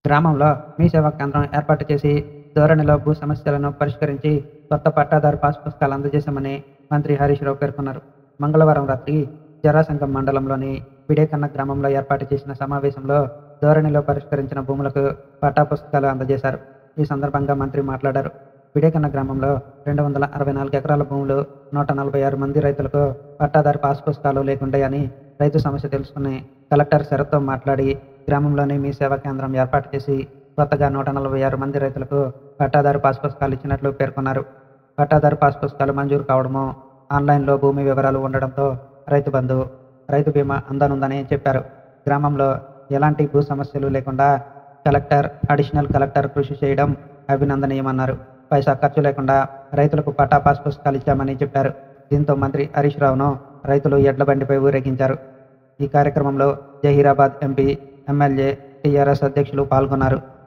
గ్రామంలో మీ సేవా కేంద్రం ఏర్పాటు చేసి ధోరణిలో భూ సమస్యలను పరిష్కరించి కొత్త పట్టాదారు పాస్ పుస్తకాలు అందజేశామని మంత్రి హరీష్ రావు పేర్కొన్నారు మంగళవారం రాత్రి జరాసంగం మండలంలోని పిడేకన్న గ్రామంలో ఏర్పాటు చేసిన సమావేశంలో ధోరణిలో పరిష్కరించిన భూములకు పట్టా పుస్తకాలు అందజేశారు ఈ సందర్భంగా మంత్రి మాట్లాడారు పిడేకన్న గ్రామంలో రెండు వందల అరవై నాలుగు ఎకరాల భూములు నూట నలభై ఆరు మంది రైతులకు పట్టాదారు పాస్ పుస్తకాలు లేకుండాయని రైతు సమస్య తెలుసుకుని కలెక్టర్ శరత్తో మాట్లాడి గ్రామంలోని మీ సేవా కేంద్రం ఏర్పాటు చేసి కొత్తగా నూట నలభై ఆరు మంది రైతులకు పట్టాదారు పాస్ పుస్తకాలు ఇచ్చినట్లు పేర్కొన్నారు పట్టాదారు పాస్ పుస్తకాలు మంజూరు కావడము ఆన్లైన్లో భూమి వివరాలు ఉండడంతో రైతు బంధు రైతు బీమా అందనుందని చెప్పారు గ్రామంలో ఎలాంటి భూ సమస్యలు లేకుండా కలెక్టర్ అడిషనల్ కలెక్టర్ కృషి చేయడం అభినందనీయమన్నారు పైసా ఖర్చు లేకుండా రైతులకు పట్టా పాస్ పుస్తకాలు ఇచ్చామని చెప్పారు దీంతో మంత్రి హరీష్ రావును రైతులు ఎడ్ల బండిపై ఊరేగించారు ఈ కార్యక్రమంలో జహీరాబాద్ ఎంపీ ఎమ్మెల్యే టీఆర్ఎస్ అధ్యక్షులు పాల్గొన్నారు